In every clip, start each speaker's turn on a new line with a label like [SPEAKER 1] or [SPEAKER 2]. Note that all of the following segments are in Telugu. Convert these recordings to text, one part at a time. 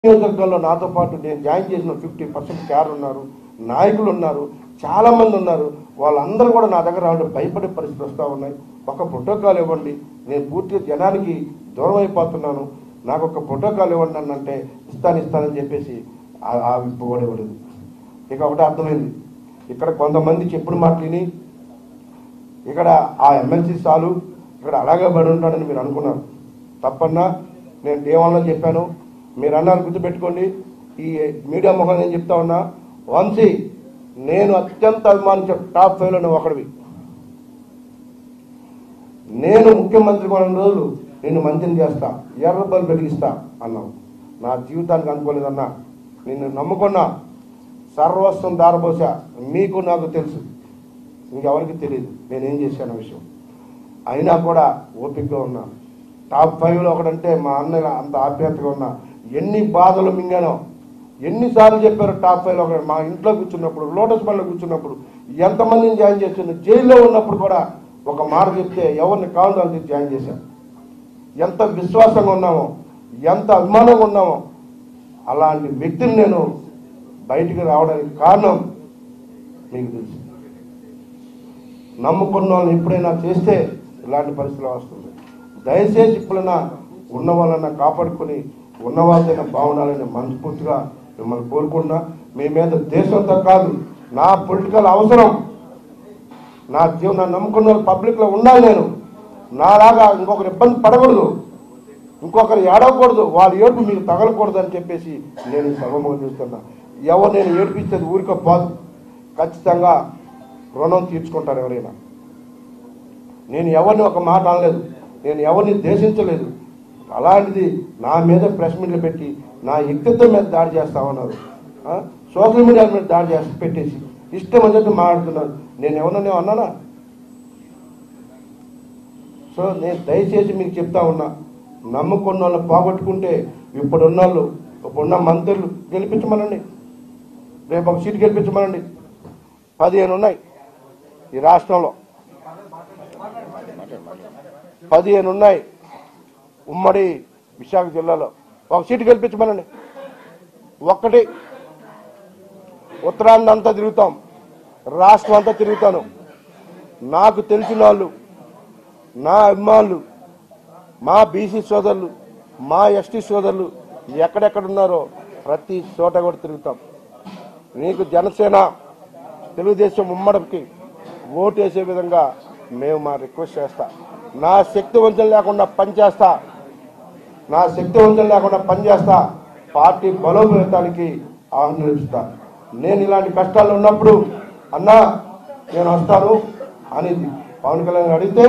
[SPEAKER 1] నియోజకవర్గంలో నాతో పాటు నేను జాయిన్ చేసిన ఫిఫ్టీ పర్సెంట్ క్యార్ ఉన్నారు నాయకులు ఉన్నారు చాలా మంది ఉన్నారు వాళ్ళందరూ కూడా నా దగ్గర రావడం భయపడే పరిస్థితి వస్తూ ఉన్నాయి ఒక ప్రోటోకాల్ ఇవ్వండి నేను పూర్తిగా జనానికి దూరం అయిపోతున్నాను నాకు ఒక ప్రోటోకాల్ ఇవ్వండి అని అంటే ఇస్తాను ఇస్తానని చెప్పేసి ఆ- ఆ విప్పబడి ఇవ్వలేదు ఇక ఒకటి అర్థమైంది ఇక్కడ కొంతమంది చెప్పుడు మాటలిని ఇక్కడ ఆ ఎమ్మెల్సీ చాలు ఇక్కడ అలాగే పడి ఉంటాడని మీరు అనుకున్నారు తప్పన్నా నేను దేవాలయం చెప్పాను మీరు అన్నారు గుర్తుపెట్టుకోండి ఈ మీడియా ముఖం నేను చెప్తా ఉన్నా వంశీ నేను అత్యంత అభిమానించే టాప్ ఫైవ్లో నువ్వు ఒకడివి నేను ముఖ్యమంత్రి కొన్ని రోజులు నిన్ను మంత్రిని చేస్తా ఎర్రబల్ వెలిగిస్తా అన్నావు నా జీవితానికి అనుకోలేదన్నా నిన్ను నమ్ముకున్నా సర్వస్వం దారబోసా మీకు నాకు తెలుసు ఇంకెవరికి తెలియదు నేనేం చేశాను విషయం అయినా కూడా ఓపికగా ఉన్నా టాప్ ఫైవ్లో ఒకడంటే మా అన్నయ్య అంత ఆప్యాయతగా ఉన్నా ఎన్ని బాధలు మింగానో ఎన్నిసార్లు చెప్పారు టాప్ ఫైవ్లో ఒకడు మా ఇంట్లో కూర్చున్నప్పుడు లోటస్ బండ్లో కూర్చున్నప్పుడు ఎంతమందిని జాయిన్ చేస్తున్నా జైల్లో ఉన్నప్పుడు కూడా ఒక మాట చెప్తే ఎవరిని కావాలని జాయిన్ చేశాను ఎంత విశ్వాసంగా ఉన్నామో ఎంత అభిమానంగా ఉన్నామో అలాంటి వ్యక్తిని నేను బయటికి రావడానికి కారణం మీకు తెలుసు నమ్ముకున్న వాళ్ళని ఎప్పుడైనా చేస్తే ఇలాంటి పరిస్థితులు వస్తుంది దయచేసి ఇప్పుడైనా ఉన్న వాళ్ళని కాపాడుకొని ఉన్న వాళ్ళైనా బాగుండాలని మనస్ఫూర్తిగా మిమ్మల్ని కోరుకున్నా మీ మీద దేశంతో కాదు నా పొలిటికల్ అవసరం నా జీవన నన్ను నమ్ముకున్న వాళ్ళు పబ్లిక్లో ఉండాలి నేను నాలాగా ఇంకొకరు ఇబ్బంది పడకూడదు ఇంకొకరు ఏడవకూడదు వాళ్ళ ఏడుపు మీకు తగలకూడదు అని చెప్పేసి నేను సర్వముఖం చూస్తున్నా ఎవరు నేను ఏడిపించేది ఊరికే పోదు ఖచ్చితంగా రుణం తీర్చుకుంటారు ఎవరైనా నేను ఎవరిని ఒక మాట అనలేదు నేను ఎవరిని దేశించలేదు అలాంటిది నా మీద ప్రెస్ మీట్లు పెట్టి నా వ్యక్తిత్వం మీద దాడి చేస్తా ఉన్నారు ఆ? సోషల్ మీడియా మీద దాడి చేసి పెట్టేసి ఇష్టం వచ్చినట్టు మాట్లాడుతున్నారు నేను ఎవరన్నా అన్నానా సో నేను దయచేసి మీకు చెప్తా ఉన్నా నమ్ముకున్న వాళ్ళు పోగొట్టుకుంటే ఇప్పుడున్న వాళ్ళు ఇప్పుడున్న మంత్రులు గెలిపించమనండి రేపు ఒక సీట్ గెలిపించమనండి పదిహేను ఉన్నాయి ఈ రాష్ట్రంలో పదిహేను ఉన్నాయి ఉమ్మడి విశాఖ జిల్లాలో ఒక సీటు గెలిపించమనండి ఒక్కటి ఉత్తరాంధ్ర అంతా తిరుగుతాం రాష్ట్రం అంతా తిరుగుతాను నాకు తెలిసిన వాళ్ళు నా అభిమానులు మా బీసీ సోదరులు మా ఎస్టీ సోదరులు ఎక్కడెక్కడ ఉన్నారో ప్రతి చోట కూడా తిరుగుతాం నీకు జనసేన తెలుగుదేశం ఉమ్మడికి ఓటు వేసే విధంగా మేము మా రిక్వెస్ట్ చేస్తా నా శక్తి వంచన లేకుండా పనిచేస్తా నా శక్తి వంచన లేకుండా పనిచేస్తా పార్టీ బలోపేతానికి ఆహ్వానిస్తా నేను ఇలాంటి కష్టాలు ఉన్నప్పుడు అన్నా నేను వస్తాను అనేది పవన్ కళ్యాణ్ అడిగితే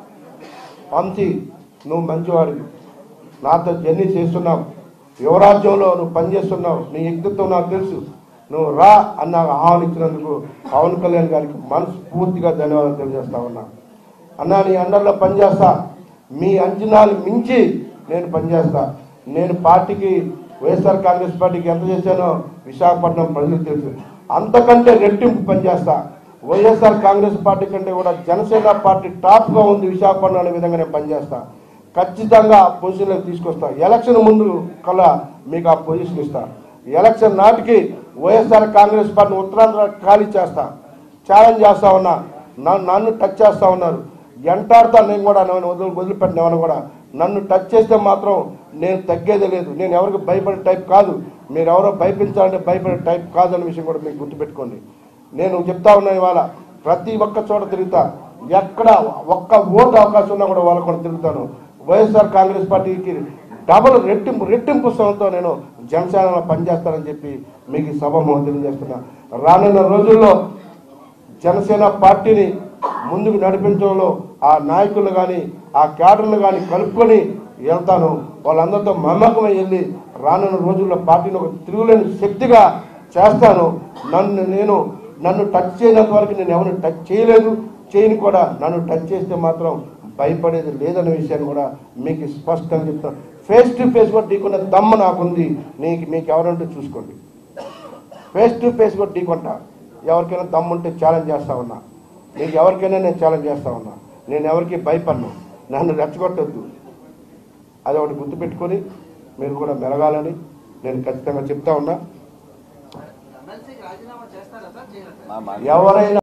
[SPEAKER 1] పంచి నువ్వు మంచివాడివి నాతో జర్నీ చేస్తున్నావు యువరాజ్యంలో నువ్వు పనిచేస్తున్నావు నీ వ్యక్తిత్వం నాకు తెలుసు నువ్వు రా అన్న ఆహ్వానించినందుకు పవన్ కళ్యాణ్ గారికి మనస్ఫూర్తిగా ధన్యవాదాలు తెలియజేస్తా ఉన్నా అన్నా నీ అండర్లో పనిచేస్తా మీ అంచనాలు మించి నేను పనిచేస్తా నేను పార్టీకి వైఎస్ఆర్ కాంగ్రెస్ పార్టీకి ఎంత చేశానో విశాఖపట్నం ప్రజలకు తెలుసు అంతకంటే రెట్టింపు పనిచేస్తా వైఎస్ఆర్ కాంగ్రెస్ పార్టీ కంటే కూడా జనసేన పార్టీ టాప్గా ఉంది విశాఖపట్నం అనే విధంగా నేను పనిచేస్తా ఖచ్చితంగా ఆ పొజిషన్లోకి తీసుకొస్తా ఎలక్షన్ ముందు కల్లా మీకు ఆ పొజిషన్ ఇస్తా ఎలక్షన్ నాటికి వైఎస్ఆర్ కాంగ్రెస్ పార్టీ ఉత్తరాంధ్ర ఖాళీ చేస్తా ఛాలెంజ్ చేస్తా ఉన్నా నన్ను నన్ను టచ్ చేస్తా ఉన్నారు ఎంటాడుతా నేను కూడా నేను వదిలి వదిలిపెట్టిన ఎవరు కూడా నన్ను టచ్ చేస్తే మాత్రం నేను తగ్గేదే లేదు నేను ఎవరికి భయపడే టైప్ కాదు మీరు ఎవరో భయపించాలంటే భయపడే టైప్ కాదన్న విషయం కూడా మీకు గుర్తుపెట్టుకోండి నేను చెప్తా ఉన్నాను ఇవాళ ప్రతి ఒక్క చోట తిరుగుతా ఎక్కడ ఒక్క ఓటు అవకాశం ఉన్నా కూడా వాళ్ళ కూడా తిరుగుతాను వైఎస్ఆర్ కాంగ్రెస్ పార్టీకి డబుల్ రెట్టింపు రెట్టింపు ఉత్సవంతో నేను జనసేనలో పనిచేస్తానని చెప్పి మీకు ఈ సభ తెలియజేస్తున్నా రానున్న రోజుల్లో జనసేన పార్టీని ముందుకు నడిపించడంలో ఆ నాయకులు కానీ ఆ క్యాడర్లు కానీ కలుపుకొని వెళ్తాను వాళ్ళందరితో మమ్మకమై వెళ్ళి రానున్న రోజుల్లో పార్టీని ఒక తిరుగులేని శక్తిగా చేస్తాను నన్ను నేను నన్ను టచ్ చేయనంత వరకు నేను ఎవరిని టచ్ చేయలేదు చేయని కూడా నన్ను టచ్ చేస్తే మాత్రం భయపడేది లేదనే విషయాన్ని కూడా మీకు స్పష్టంగా చెప్తాను ఫేస్ టు ఫేస్ కూడా ఢీకున్న దమ్ము నాకుంది నీకు మీకు ఎవరంటే చూసుకోండి ఫేస్ టు ఫేస్ కూడా ఢీకొంటా ఎవరికైనా దమ్ముంటే ఛాలెంజ్ చేస్తా ఉన్నా మీకు ఎవరికైనా నేను ఛాలెంజ్ చేస్తా ఉన్నా నేను ఎవరికి భయపడను నన్ను రెచ్చగొట్టద్దు అది ఒకటి గుర్తుపెట్టుకొని మీరు కూడా మెలగాలని నేను ఖచ్చితంగా చెప్తా ఉన్నా
[SPEAKER 2] ఎమ్మెల్సీకి రాజీనామా చేస్తారా సార్ చేయరా సార్
[SPEAKER 3] మా మా-
[SPEAKER 1] ఎవరైనా